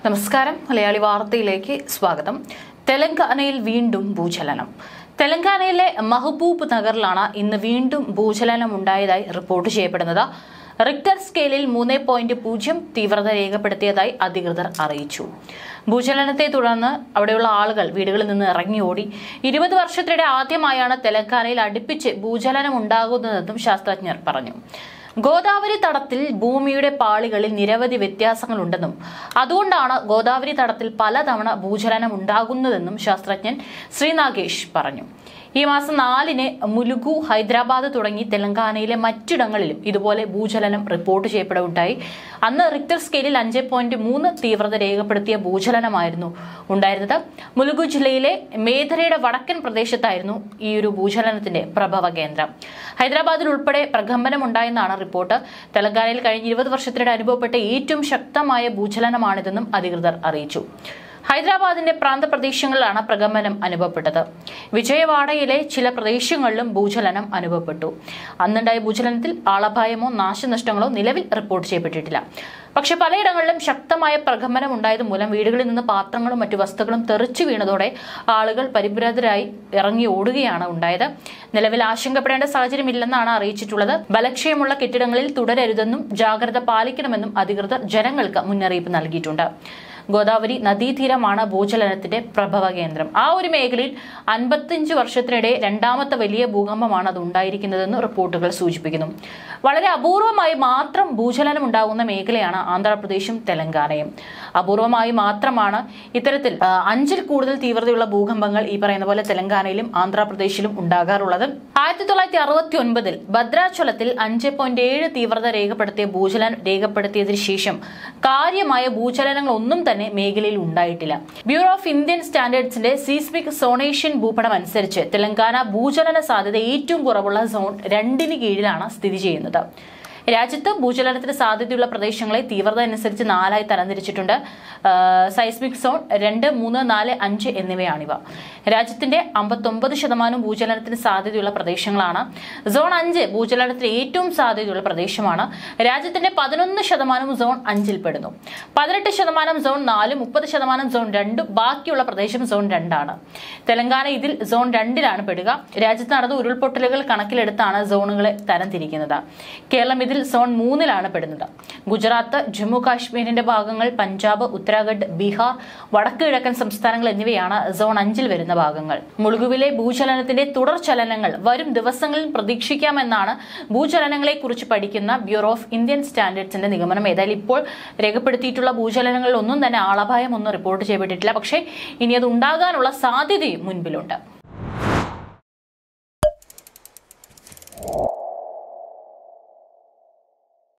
നമസ്കാരം മലയാളി വാർത്തയിലേക്ക് സ്വാഗതം തെലങ്കാനയിൽ വീണ്ടും ഭൂചലനം തെലങ്കാനയിലെ മഹബൂബ് നഗറിലാണ് ഇന്ന് വീണ്ടും ഭൂചലനം ഉണ്ടായതായി റിപ്പോർട്ട് ചെയ്യപ്പെടുന്നത് റിക്ടർ സ്കെയിലിൽ മൂന്ന് പോയിന്റ് പൂജ്യം തീവ്രത രേഖപ്പെടുത്തിയതായി അധികൃതർ അറിയിച്ചു ഭൂചലനത്തെ തുടർന്ന് അവിടെയുള്ള ആളുകൾ വീടുകളിൽ നിന്ന് ഇറങ്ങി ഓടി ഇരുപത് വർഷത്തിനിടെ ആദ്യമായാണ് തെലങ്കാനയിൽ അടുപ്പിച്ച് ഭൂചലനം ഉണ്ടാകുന്നതെന്നും ശാസ്ത്രജ്ഞർ പറഞ്ഞു ഗോദാവരി തടത്തിൽ ഭൂമിയുടെ പാളികളിൽ നിരവധി വ്യത്യാസങ്ങളുണ്ടെന്നും അതുകൊണ്ടാണ് ഗോദാവരി തടത്തിൽ പലതവണ ഭൂചലനം ഉണ്ടാകുന്നതെന്നും ശാസ്ത്രജ്ഞൻ ശ്രീനാഗേഷ് പറഞ്ഞു ഈ മാസം നാലിന് മുലുഗു ഹൈദരാബാദ് തുടങ്ങി തെലങ്കാനയിലെ മറ്റിടങ്ങളിലും ഇതുപോലെ ഭൂചലനം റിപ്പോർട്ട് ചെയ്യപ്പെടുകയുണ്ടായി അന്ന് റിക്ടർ സ്കെയിലിൽ അഞ്ച് പോയിന്റ് മൂന്ന് തീവ്രത രേഖപ്പെടുത്തിയ ഭൂചലനമായിരുന്നു ഉണ്ടായിരുന്നത് മുലുഗു ജില്ലയിലെ മേധരയുടെ വടക്കൻ പ്രദേശത്തായിരുന്നു ഈ ഒരു ഭൂചലനത്തിന്റെ പ്രഭവ കേന്ദ്രം ഹൈദരാബാദിൽ ഉൾപ്പെടെ പ്രകമ്പനമുണ്ടായെന്നാണ് റിപ്പോർട്ട് തെലങ്കാനയിൽ കഴിഞ്ഞ ഇരുപത് വർഷത്തിനിടെ അനുഭവപ്പെട്ട ഏറ്റവും ശക്തമായ ഭൂചലനമാണിതെന്നും അധികൃതർ അറിയിച്ചു ഹൈദരാബാദിന്റെ പ്രാന്തപ്രദേശങ്ങളിലാണ് പ്രകമ്പനം അനുഭവപ്പെട്ടത് വിജയവാഡയിലെ ചില പ്രദേശങ്ങളിലും ഭൂചലനം അനുഭവപ്പെട്ടു അന്നുണ്ടായ ഭൂചലനത്തിൽ ആളപായമോ നാശനഷ്ടങ്ങളോ നിലവിൽ റിപ്പോർട്ട് ചെയ്യപ്പെട്ടിട്ടില്ല പക്ഷെ പലയിടങ്ങളിലും ശക്തമായ പ്രകമ്പനം ഉണ്ടായത് മൂലം വീടുകളിൽ നിന്ന് പാത്രങ്ങളും മറ്റു വസ്തുക്കളും തെറിച്ചു വീണതോടെ ആളുകൾ പരിഭ്രാന്തരായി ഇറങ്ങി ഓടുകയാണ് ഉണ്ടായത് നിലവിൽ ആശങ്കപ്പെടേണ്ട സാഹചര്യമില്ലെന്നാണ് അറിയിച്ചിട്ടുള്ളത് ബലക്ഷയമുള്ള കെട്ടിടങ്ങളിൽ തുടരരുതെന്നും ജാഗ്രത പാലിക്കണമെന്നും അധികൃതർ ജനങ്ങൾക്ക് മുന്നറിയിപ്പ് നൽകിയിട്ടുണ്ട് ഗോദാവരി നദീതീരമാണ് ഭൂചലനത്തിന്റെ പ്രഭവ കേന്ദ്രം ആ ഒരു മേഖലയിൽ അൻപത്തിയഞ്ച് വർഷത്തിനിടെ രണ്ടാമത്തെ വലിയ ഭൂകമ്പമാണ് അത് ഉണ്ടായിരിക്കുന്നതെന്ന് റിപ്പോർട്ടുകൾ സൂചിപ്പിക്കുന്നു വളരെ അപൂർവമായി മാത്രം ഭൂചലനം ഉണ്ടാകുന്ന മേഖലയാണ് ആന്ധ്രാപ്രദേശും തെലങ്കാനയും അപൂർവമായി മാത്രമാണ് ഇത്തരത്തിൽ ആ, അഞ്ചിൽ കൂടുതൽ തീവ്രതയുള്ള ഭൂകമ്പങ്ങൾ ഈ പറയുന്ന പോലെ തെലങ്കാനയിലും ആന്ധ്രാപ്രദേശിലും ഉണ്ടാകാറുള്ളത് ആയിരത്തി തൊള്ളായിരത്തി അറുപത്തി ഒൻപതിൽ ഭദ്രാചലത്തിൽ അഞ്ച് പോയിന്റ് ഏഴ് തീവ്രത രേഖപ്പെടുത്തിയ ഭൂചലനം രേഖപ്പെടുത്തിയതിനു ശേഷം കാര്യമായ ഭൂചലനങ്ങൾ ഒന്നും തന്നെ മേഖലയിൽ ഉണ്ടായിട്ടില്ല ബ്യൂറോ ഓഫ് ഇന്ത്യൻ സ്റ്റാൻഡേർഡ്സിന്റെ സീസ്മിക് സോണേഷ്യൻ ഭൂപടം അനുസരിച്ച് തെലങ്കാന ഭൂചലന സാധ്യത ഏറ്റവും കുറവുള്ള സോൺ രണ്ടിന് കീഴിലാണ് സ്ഥിതി ചെയ്യുന്നത് രാജ്യത്ത് ഭൂചലനത്തിന് സാധ്യതയുള്ള പ്രദേശങ്ങളെ തീവ്രത അനുസരിച്ച് നാലായി തരംതിരിച്ചിട്ടുണ്ട് ആ, സൈസ്മിക് സോൺ രണ്ട് മൂന്ന് നാല് അഞ്ച് എന്നിവയാണിവ രാജ്യത്തിന്റെ അമ്പത്തൊമ്പത് ശതമാനം ഭൂചലനത്തിന് സാധ്യതയുള്ള പ്രദേശങ്ങളാണ് സോൺ അഞ്ച് ഭൂചലനത്തിന് ഏറ്റവും സാധ്യതയുള്ള പ്രദേശമാണ് രാജ്യത്തിന്റെ പതിനൊന്ന് ശതമാനം സോൺ അഞ്ചിൽ പെടുന്നു പതിനെട്ട് ശതമാനം സോൺ നാലും മുപ്പത് ശതമാനം സോൺ രണ്ടും ബാക്കിയുള്ള പ്രദേശം സോൺ രണ്ടാണ് തെലങ്കാന ഇതിൽ സോൺ രണ്ടിലാണ് പെടുക രാജ്യത്ത് നടന്ന ഉരുൾപൊട്ടലുകൾ കണക്കിലെടുത്താണ് സോണുകളെ തരംതിരിക്കുന്നത് കേരളം ഇതിൽ സോൺ മൂന്നിലാണ് പെടുന്നത് ഗുജറാത്ത് ജമ്മു കാശ്മീരിന്റെ ഭാഗങ്ങൾ പഞ്ചാബ് ഉത്തരാഖണ്ഡ് ബീഹാർ വടക്ക് കിഴക്കൻ സംസ്ഥാനങ്ങൾ എന്നിവയാണ് സോൺ അഞ്ചിൽ വരുന്ന ഭാഗങ്ങൾ മുളുകുവിലെ ഭൂചലനത്തിന്റെ തുടർ ചലനങ്ങൾ വരും ദിവസങ്ങളിൽ പ്രതീക്ഷിക്കാമെന്നാണ് ഭൂചലനങ്ങളെ കുറിച്ച് പഠിക്കുന്ന ബ്യൂറോ ഓഫ് ഇന്ത്യൻ സ്റ്റാൻഡേർഡ്സിന്റെ നിഗമനം ഏതായാലും ഇപ്പോൾ രേഖപ്പെടുത്തിയിട്ടുള്ള ഭൂചലനങ്ങളിൽ ഒന്നും തന്നെ ആളപായം ഒന്നും റിപ്പോർട്ട് ചെയ്യപ്പെട്ടിട്ടില്ല പക്ഷേ ഇനി അത് ഉണ്ടാകാനുള്ള സാധ്യതയും മുൻപിലുണ്ട്